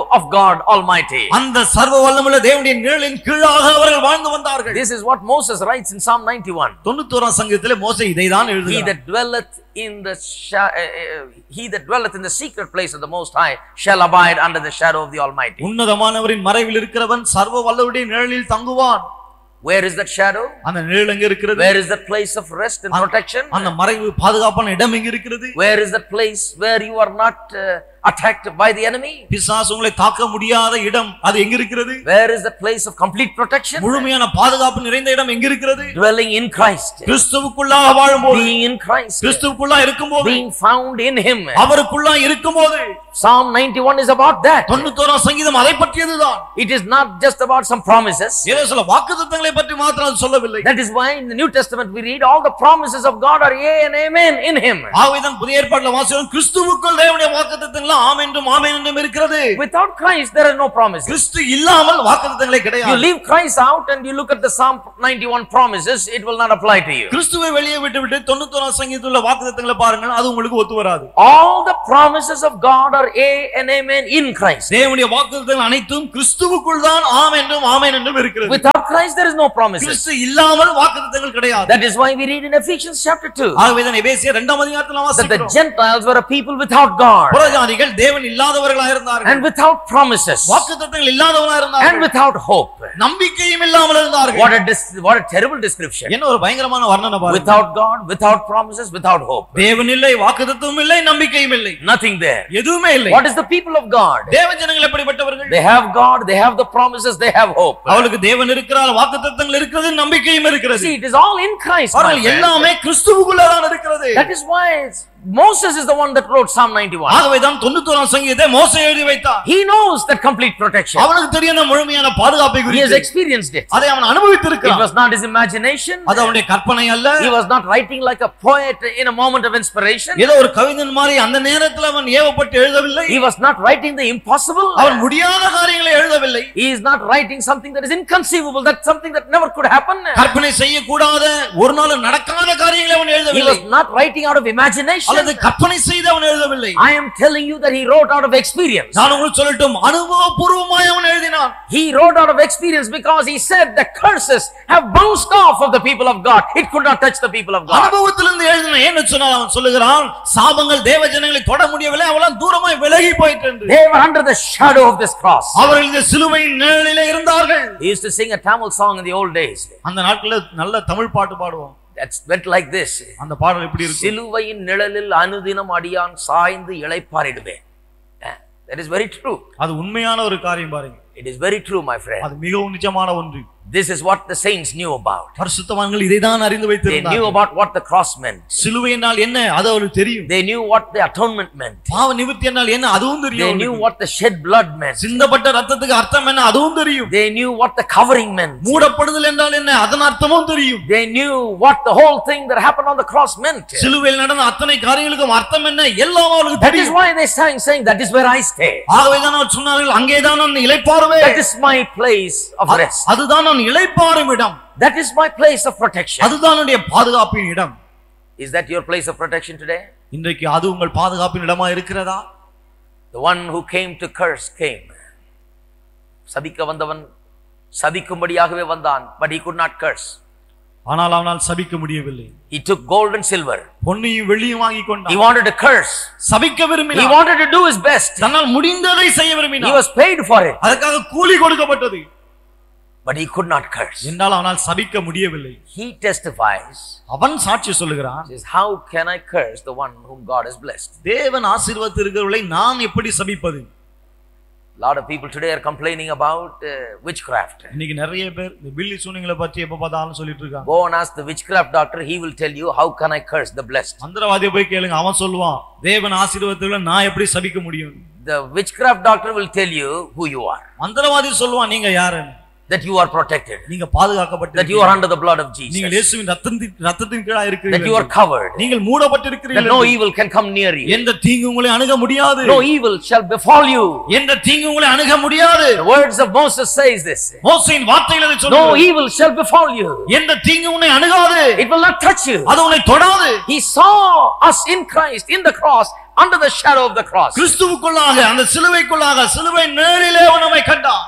of God Almighty. அந்த சர்வ வல்லமுள்ள தேவனுடைய நிழலின் கீழாக அவர்கள் வாழ்ந்து வந்தார்கள் This is what Moses writes in Psalm 91. தொண்ணூத்தோராம் சங்கத்திலே மோசே இதைதான் He எழுதுகிறார் that dwelleth in the sha- uh, uh, he that dwelleth in the secret place of the Most High shall abide under the shadow of the Almighty. உன்னதமானவரின் மறைவில் இருக்கிறவன் சர்வ வல்லவருடைய நிழலில் தங்குவான் Where is that shadow? அந்த நிழல் எங்க இருக்கிறது Where is that place of rest and protection? அந்த மறைவு பாதுகாப்பான இடம் எங்க இருக்கிறது Where is that place where you are not uh, attacked by the enemy? பிசாசு உங்களை தாக்க முடியாத இடம் அது எங்க இருக்கிறது Where is the place of complete protection? முழுமையான பாதுகாப்பு நிறைந்த இடம் எங்க இருக்கிறது Dwelling in Christ, கிறிஸ்துவுக்குள்ளாக வாழும்போது being in Christ, கிறிஸ்துவுக்குள்ளா இருக்கும்போது being found in Him. அவருக்குள்ளா இருக்கும்போது Psalm 91 is about that. தொண்ணூத்தோராம் சங்கீதம் அதை பற்றியதுதான் It is not just about some promises. ஏதோ சில வாக்குத்தத்தங்களை பற்றி மாத்திரம் அது சொல்லவில்லை That is why in the New Testament we read all the promises of God are yea and amen in Him. ஆகவேதான் புதிய ஏற்பாட்டுல வாசிக்கிறோம் கிறிஸ்துவுக்குள் தேவனுடைய வாக்குத்தத்தங்கள் ஆம் என்றும் ஆமென் என்றும் இருக்கிறது Without Christ, there are no promises. கிறிஸ்து இல்லாமல் வாக்குத்தத்தங்களே You கிடையாது leave Christ out and you look at the Psalm 91 promises, it will not apply to you. கிறிஸ்துவை வெளியே விட்டு விட்டு தொண்ணூத்தோராம் சங்கீதத்தில் உள்ள வாக்குத்தத்தங்களை பாருங்கள் அது உங்களுக்கு ஒத்து வராது All the promises of God are yea and amen in Christ. தேவனுடைய வாக்குத்தத்தங்கள் அனைத்தும் கிறிஸ்துவுக்குள் தான் ஆம் என்றும் ஆமென் என்றும் இருக்கிறது Without Christ, there is no promises. கிறிஸ்து இல்லாமல் வாக்குத்தத்தங்கள் கிடையாது That is why we read in Ephesians chapter 2 ஆகவேதான் எபேசியர் இரண்டாம் அதிகாரத்தில் that the வாசிக்கிறோம் Gentiles were a people without God புறஜாதிகள் தேவன் இல்லாதவர்களா இருந்தார்கள் and without promises வாக்குத்தத்தங்கள் இல்லாதவர்களா and இருந்தார்கள் without hope. நம்பிக்கையும் இல்லாமல் இருந்தார்கள் What a, dis- what a terrible description. என்ன ஒரு பயங்கரமான வர்ணனை பாருங்க Without God, without promises, without hope. தேவன் இல்லை வாக்குத்தத்தமும் இல்லை நம்பிக்கையும் இல்லை Nothing there. எதுவுமே இல்லை What is the people of God? தேவ ஜனங்கள் எப்படிப்பட்டவர்கள் They have God, they have the promises, they have hope. அவளுக்கு தேவன் இருக்கிறார் வாக்குத்தத்தங்கள் இருக்கிறது நம்பிக்கையும் இருக்கிறது See, it is all in Christ. my அவர்கள் friend. எல்லாமே கிறிஸ்துவுக்குள்ளதான் இருக்கிறது That is why it's- Moses is the one that wrote Psalm 91. ஆகவேதான் தொண்ணூத்தோராம் சங்கீதத்தை மோசே எழுதி வைத்தான் He knows that complete protection. அவனுக்கு தெரியும் அந்த முழுமையான பாதுகாப்பை He has குறித்து experienced it. அதை அவன் It அனுபவித்திருக்கிறான் was not his imagination. அது அவனுடைய கற்பனை அல்ல He was not writing like a poet in a moment of inspiration. ஏதோ ஒரு கவிஞன் மாதிரி அந்த நேரத்தில் அவன் ஏவப்பட்டு எழுதவில்லை He was not writing the impossible. அவன் முடியாத காரியங்களை எழுதவில்லை He is not writing something that is inconceivable. That's something that never could happen. கற்பனை செய்யக்கூடாத ஒரு நாள் நடக்காத காரியங்களை அவன் He எழுதவில்லை was not writing out of imagination. அல்லது கற்பனை செய்து அவன் எழுதவில்லை I am telling you that he wrote out of experience. நான் உங்களுக்கு சொல்லட்டும் அனுபவபூர்வமாய் அவன் எழுதினான் He wrote out of experience because he said the curses have bounced off of the people of God. It could not touch the people of God. அனுபவத்திலிருந்து எழுதினான் ஏன்னு சொன்னால் அவன் சொல்லுகிறான் சாபங்கள் தேவ ஜனங்களை தொட முடியவில்லை அவளால் தூரமாய் விலகி போயிட்டு என்று. They were under the shadow of this cross. அவர்கள் இந்த சிலுவையின் நிழலிலே இருந்தார்கள் He used to sing a Tamil song in the old days. அந்த நாட்களில் நல்ல தமிழ் பாட்டு பாடுவோம் That went like this. அந்த பாடல் எப்படி இருக்கு சிலுவையின் நிழலில் அனுதினம் அடியான் சாய்ந்து இளைப்பாரிடுவேன் Eh, That is very true. அது உண்மையான ஒரு காரியம் பாருங்க It is very true, my friend. அது மிகவும் நிஜமான ஒன்று This is what the saints knew about. பரிசுத்தவான்கள் இதைதான் அறிந்து They knew வைத்திருந்தார்கள் about what the cross meant. சிலுவை என்றால் என்ன அது அவருக்கு தெரியும் They knew what the atonement meant. பாவ நிவர்த்தி என்றால் என்ன அதுவும் They தெரியும் knew அவனுக்கு. what the shed blood meant. சிந்தப்பட்ட ரத்தத்துக்கு அர்த்தம் என்ன அதுவும் தெரியும் They knew what the covering meant. மூடப்படுதல் என்றால் என்ன அதன் அர்த்தமும் தெரியும் They knew what the whole thing that happened on the cross meant. சிலுவையில் நடந்த அத்தனை காரியங்களுக்கும் அர்த்தம் என்ன எல்லாம் அவளுக்கு That is தெரியும் why they sang, saying, That is where I stay. ஆகவேதான் அவர் சொன்னார்கள் அங்கேதான் நான் இளைப்பாறுவே That is my place of rest. அதுதான் நான் இளைப்பாறும் இடம் That is my place of protection. அதுதான் என்னுடைய பாதுகாப்பின் இடம் Is that your place of protection today? இன்றைக்கு அது உங்கள் பாதுகாப்பின் இடமா இருக்கிறதா The one who came to curse came. சபிக்க வந்தவன் சபிக்கும்படியாகவே வந்தான் but he could not curse. ஆனால் அவனால் சபிக்க முடியவில்லை He took gold and silver. பொன்னையும் வெள்ளியும் வாங்கி He கொண்டான் wanted to curse. சபிக்க He விரும்பினான் wanted to do his best. தன்னால் முடிந்ததை செய்ய He விரும்பினான் was paid for it, அதற்காக கூலி கொடுக்கப்பட்டது but he could not curse. என்றால் அவனால் சபிக்க முடியவில்லை He testifies, அவன் சாட்சி சொல்லுகிறான் says, How can I curse the one whom God has blessed? தேவன் ஆசீர்வதித்திருக்கிறவர்களை நான் எப்படி சபிப்பது A lot of people today are complaining about uh, witchcraft. இன்னைக்கு நிறைய பேர் இந்த பில்லி சூனியங்களை பற்றி எப்ப பார்த்தாலும் சொல்லிட்டு இருக்காங்க Go and ask the witchcraft doctor, he will tell you, How can I curse the blessed? மந்திரவாதியை போய் கேளுங்க அவன் சொல்லுவான் தேவன் ஆசீர்வாதத்துல நான் எப்படி சபிக்க முடியும் The witchcraft doctor will tell you who you are, மந்திரவாதி சொல்லுவான் நீங்க யாருன்னு that you are protected, நீங்க பாதுகாக்கப்பட்டு that you are under the blood of நீங்கள் Jesus, இயேசுவின் ரத்தத்தின் ரத்தத்தின் கீழா that you are இருக்கிறீர்கள் covered, நீங்கள் that மூடப்பட்டிருக்கிறீர்கள் no evil can come near you, எந்த தீங்கு உங்களை அணுக முடியாது no evil shall befall you. எந்த தீங்கு உங்களை அணுக முடியாது The words of Moses says this. மோசையின் வார்த்தைகள் அதை No சொல்லுகிறது evil shall befall you. எந்த தீங்கு உன்னை அணுகாது It will not touch you. அது உன்னை தொடாது He saw us in Christ, in the cross, under the shadow of the cross. கிறிஸ்துவுக்குள்ளாக அந்த சிலுவைக்குள்ளாக சிலுவை நேரிலே அவன் நம்மை கண்டான்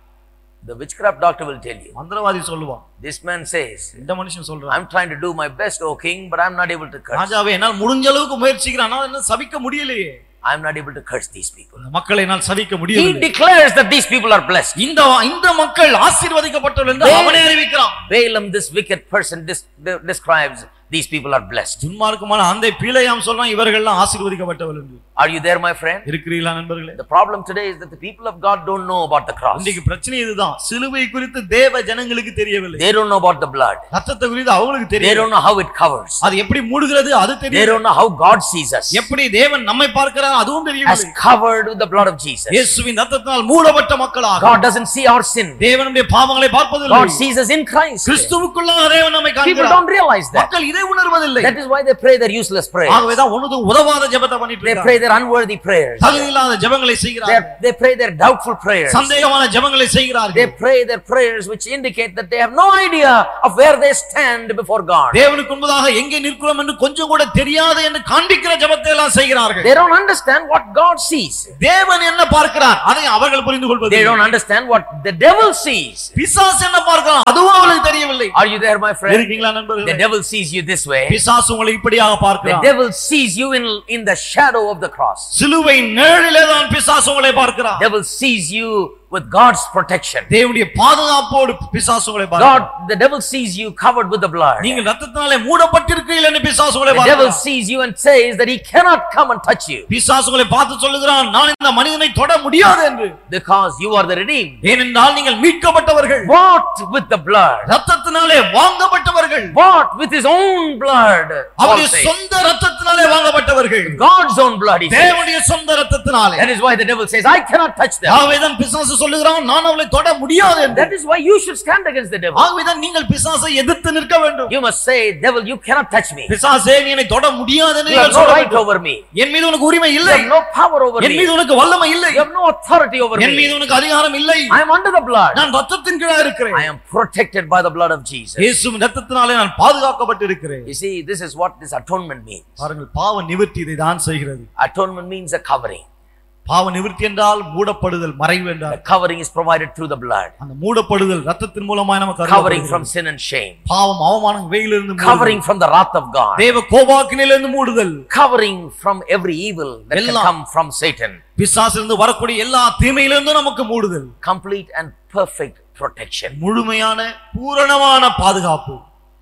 The witchcraft doctor will tell you. மந்திரவாதி சொல்லுவான் This man says, இந்த மனுஷன் சொல்றான் I'm trying to do my best, O king, but I'm not able to curse. ராஜாவே என்னால் முடிஞ்ச அளவுக்கு முயற்சிக்கிறேன் ஆனால் என்ன சபிக்க முடியலையே I'm not able to curse these people. இந்த மக்களை என்னால் சபிக்க He முடியவில்லை declares that these people are blessed. இந்த இந்த மக்கள் ஆசீர்வதிக்கப்பட்டவர்கள் என்று They- அவனே அறிவிக்கிறான் Balaam, this wicked person, dis- de- describes these people are blessed. துன்மார்க்கமான அந்த பீலையாம் சொல்றான் இவர்கள்லாம் ஆசீர்வதிக்கப்பட்டவர்கள் என்று Are you there, my friend? இருக்கிறீங்களா நண்பர்களே The problem today is that the people of God don't know about the cross. இன்றைக்கு பிரச்சனை இதுதான் சிலுவை குறித்து தேவ ஜனங்களுக்கு தெரியவில்லை They don't know about the blood. ரத்தத்தை குறித்து அவங்களுக்கு They தெரியும் don't know how it covers. அது எப்படி மூடுகிறது அது They தெரியும் don't know how God sees us. எப்படி தேவன் நம்மை பார்க்கிறார் அதுவும் As தெரியவில்லை covered with the blood of Jesus. இயேசுவின் ரத்தத்தினால் மூடப்பட்ட மக்களாக God doesn't see our sin. தேவனுடைய பாவங்களை பார்ப்பதில்லை God sees us in Christ. கிறிஸ்துவுக்குள்ளாக தேவன் நம்மை People காண்கிறார் don't realize that. மக்கள் இதை உணர்வதில்லை That is why they pray their useless prayers. ஆகவேதான் ஒண்ணுதும் உதவாத ஜெபத்தை பண்ணிட்டு They இருக்காங்க pray their unworthy prayers. தகுதி இல்லாத ஜெபங்களை They, செய்கிறார்கள் they pray their doubtful prayers. சந்தேகமான ஜெபங்களை They செய்கிறார்கள் pray their prayers which indicate that they have no idea of where they stand before God. தேவனுக்கு முன்பதாக எங்கே நிற்கிறோம் என்று கொஞ்சம் கூட தெரியாது என்று காண்பிக்கிற ஜெபத்தை எல்லாம் செய்கிறார்கள் They don't understand what God sees. தேவன் என்ன பார்க்கிறார் அதை அவர்கள் புரிந்து கொள்வது They don't understand what the devil sees. பிசாசு என்ன பார்க்கிறான் அதுவும் அவளுக்கு தெரியவில்லை Are you there, my friend? இருக்கீங்களா The நண்பர்களே devil sees you this way. பிசாசு உங்களை இப்படியாக The பார்க்கிறான் devil sees you in, in the shadow of the cross. சிலுவை நிழலிலே தான் பிசாசு உங்களை பார்க்கிறான் Devil sees you with God's protection. தேவனுடைய பாதுகாப்போடு பிசாசு உங்களை பார்க்கிறான் God, the devil sees you covered with the blood. நீங்கள் ரத்தத்தினாலே மூடப்பட்டிருக்கிறீர்கள் என்று பிசாசு உங்களை The devil பார்க்கிறான் sees you and says that he cannot come and touch you பிசாசு உங்களை பார்த்து சொல்லுகிறான் நான் இந்த மனிதனை தொட முடியாது என்று because you are the redeemed. ஏனென்றால் நீங்கள் மீட்கப்பட்டவர்கள் Bought with the blood. ரத்தத்தினாலே வாங்கப்பட்டவர்கள் Bought with his own blood. Paul அவருடைய says. சொந்த ரத்தத்தினாலே வாங்கப்பட்டவர்கள் God's own blood. He says. தேவனுடைய சொந்த ரத்தத்தினாலே That is why the devil says, I cannot touch them. ஆகவேதான் பிசாசு சொல்லுகிறான் நான் அவளை தொட முடியாது என்று That is why you should stand against the devil. ஆகவேதான் நீங்கள் பிசாசை எதிர்த்து நிற்க வேண்டும் You must say, devil, you cannot touch me. பிசாசே நீ என்னை தொட முடியாது என்று You have நீங்கள் no சொல்ல right வேண்டும். over me. என் மீது உனக்கு உரிமை You இல்லை have no power over N me. மீது உனக்கு வல்லமை இல்லை You have no authority over என் மீது me. உனக்கு அதிகாரம் இல்லை I am under the blood. நான் ரத்தத்தின் கீழே இருக்கிறேன் I am protected by the blood of Jesus. இயேசுவின் ரத்தத்தினாலே நான் பாதுகாக்கப்பட்டு இருக்கிறேன் You see, this is what this atonement means. பாருங்கள் பாவ நிவர்த்தி இதை தான் செய்கிறது Atonement means a covering. பாவ நிவர்த்தி என்றால் மூடப்படுதல் மறைவு The என்றால் covering is provided through the blood. அந்த மூடப்படுதல் ரத்தத்தின் மூலமாய் நமக்கு Covering அருளப்படுகிறது. from sin and shame. பாவம் அவமானம் வெயிலிருந்து மூடுதல். Covering from the wrath of God. தேவ கோபாக்கினிலிருந்து மூடுதல் Covering from every evil that can எல்லாம். come from Satan. பிசாசிலிருந்து வரக்கூடிய எல்லா தீமையிலிருந்து நமக்கு மூடுதல் Complete and perfect protection. முழுமையான பூரணமான பாதுகாப்பு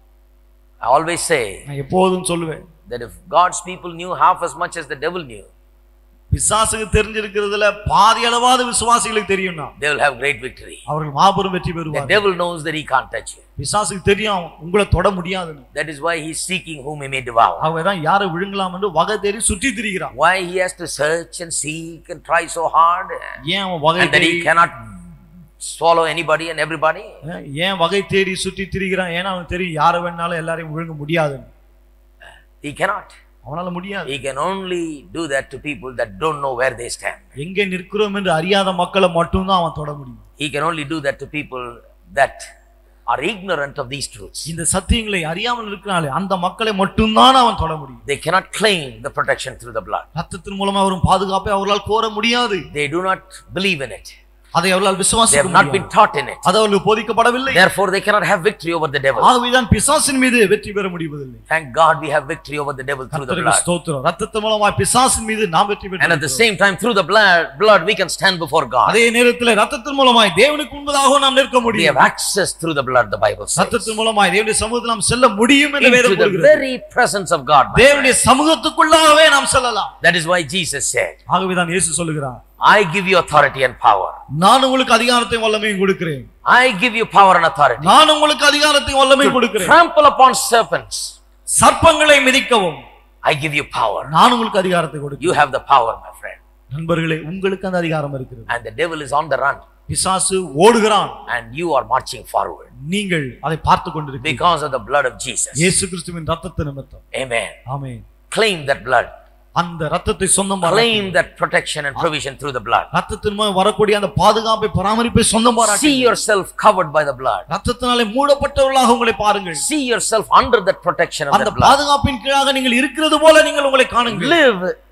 I always say நான் எப்போதும் சொல்லுவேன் that if God's people knew half as much as the devil knew, பிசாசுக்கு தெரிஞ்சிருக்கிறதுல பாதி அளவாத விசுவாசிகளுக்கு தெரியும்னா they will have great victory. அவர்கள் மாபெரும் வெற்றி The பெறுவார் devil knows that he can't touch you. பிசாசுக்கு தெரியும் உங்களை தொட முடியாதுன்னு That is why he's seeking whom he may devour. அவதான் யாரை விழுங்கலாம் என்று வகை தேடி சுற்றி திரிகிறான் Why he has to search and seek and try so hard, ஏன் அவன் வகை and that தேடி he cannot swallow anybody and everybody. ஏன் வகை தேடி சுற்றி திரிகிறான் ஏன்னா அவன் தெரியும் யாரை வேணாலும் எல்லாரையும் விழுங்க முடியாதுன்னு He cannot. அவனால முடியாது He can only do that to people that don't know where they stand. எங்கே நிற்கிறோம் என்று அறியாத மக்களை மட்டும்தான் அவன் தொட முடியும் He can only do that to people that are ignorant of these truths. இந்த சத்தியங்களை அறியாமல் இருக்கிறாலே அந்த மக்களை மட்டும்தான் அவன் தொட முடியும் They cannot claim the protection through the blood. ரத்தத்தின் மூலமா வரும் பாதுகாப்பை அவர்களால் கோர முடியாது They do not believe in it. அதை அவர்களால் They விசுவாசிக்க have not been முடியாது taught in it. அது அவர்களுக்கு போதிக்கப்படவில்லை Therefore, they cannot have victory over the devil. ஆகவேதான் பிசாசின் மீது வெற்றி பெற முடிவதில்லை Thank God we have victory over the devil through the கர்த்தருக்கு blood. ஸ்தோத்திரம் ரத்தத்தின் மூலமா பிசாசின் மீது நாம் வெற்றி And at the பெற்று same time, through the blood, blood we can stand before God. அதே நேரத்தில் ரத்தத்தின் மூலமாய் தேவனுக்கு முன்பதாக நாம் நிற்க We முடியும் have access through the blood, the Bible says. ரத்தத்தின் மூலமாய் தேவனுடைய சமூகத்தில் நாம் செல்ல முடியும் என்று Into வேதம் the கூறுகிறது very presence of God. my தேவனுடைய சமூகத்துக்குள்ளாகவே நாம் செல்லலாம் friend. That is why Jesus said, ஆகவேதான் இயேசு சொல்லுகிறார் I give you authority and power. நான் உங்களுக்கு அதிகாரத்தையும் வல்லமையும் கொடுக்கிறேன் I give you power and authority. நான் உங்களுக்கு அதிகாரத்தையும் வல்லமையும் To கொடுக்கிறேன் trample upon serpents. சர்ப்பங்களை மிதிக்கவும் I give you power. நான் உங்களுக்கு அதிகாரத்தை கொடுக்கிறேன் You have the power, my friend. நண்பர்களே உங்களுக்கு அந்த அதிகாரம் இருக்கிறது And the devil is on the run. பிசாசு ஓடுகிறான் And you are marching forward. நீங்கள் அதை பார்த்து கொண்டிருக்கிறீர்கள் Because of the blood of Jesus. இயேசு கிறிஸ்துவின் ரத்தத்து நிமித்தம் Amen. Amen Claim that blood. அந்த ரத்தத்தை சொந்தம் Claim that protection and provision through the blood. ரத்தத்தின் மூலம் வரக்கூடிய அந்த பாதுகாப்பை பராமரிப்பை சொந்தம் See பாராட்டி yourself covered by the blood. ரத்தத்தினாலே மூடப்பட்டவர்களாக உங்களை பாருங்கள் See yourself under that protection of அந்த the blood. பாதுகாப்பின் கீழாக நீங்கள் இருக்கிறது போல நீங்கள் உங்களை காணுங்கள் Live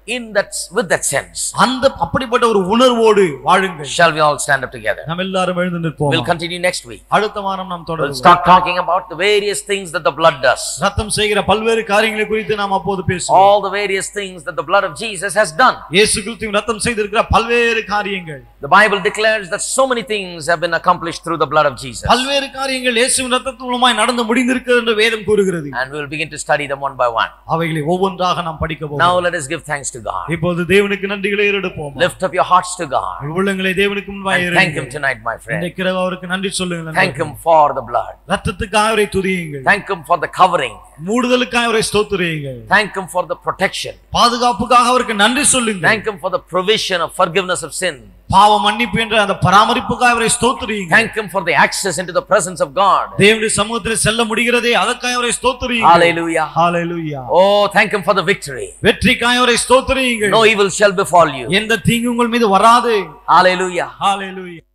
in that with that sense. அந்த அப்படிப்பட்ட ஒரு உணர்வோடு வாழுங்கள் Shall we all stand up together? நாம் எல்லாரும் எழுந்து நிற்போம் We'll continue next week. அடுத்த வாரம் நாம் We'll தொடருவோம் start talking about the various things that the blood does. ரத்தம் செய்கிற பல்வேறு காரியங்களை குறித்து நாம் அப்போது பேசுவோம் All the various things that the blood of Jesus has done. இயேசு கிறிஸ்துவின் ரத்தம் செய்திருக்கிற பல்வேறு காரியங்கள் The Bible declares that so many things have been accomplished through the blood of Jesus. பல்வேறு காரியங்கள் இயேசுவின் ரத்தத்தின் மூலமாய் நடந்து முடிந்திருக்கிறது என்று வேதம் கூறுகிறது And we'll begin to study them one by one. அவைகளை ஒவ்வொன்றாக நாம் படிக்க போவோம் Now let us give thanks to God. இப்போது தேவனுக்கு நன்றிகளை ஏறெடுப்போம் Lift up your hearts to God. உள்ளங்களை தேவனுக்கு முன்பாக And thank Him ஏறெடுங்கள். tonight, my friend. இன்றைக்கு இரவு அவருக்கு நன்றி சொல்லுங்கள் Thank Him for the blood. ரத்தத்துக்காக அவரை துதியுங்கள் Thank Him for the covering. மூடுதலுக்காக அவரை ஸ்தோத்திரியுங்கள் Thank Him for the protection. பாதுகாப்புக்காக அவருக்கு நன்றி சொல்லுங்கள் Thank Him for the provision of forgiveness of sin. பாவ மன்னிப்பு என்ற அந்த பராமரிப்புக்காக அவரை ஸ்தோத்திரியுங்கள் Thank Him for the access into the presence of God. தேவனுடைய சமூகத்தில் செல்ல முடிகிறதே அதற்காக அவரை ஸ்தோத்திரியுங்கள் Hallelujah. Hallelujah Oh, thank Him for the victory. வெற்றிக்காக அவரை ஸ்தோத்திரியுங்கள் No evil shall befall you. எந்த தீங்கு உங்கள் மீது வராது Hallelujah. ஹalleluya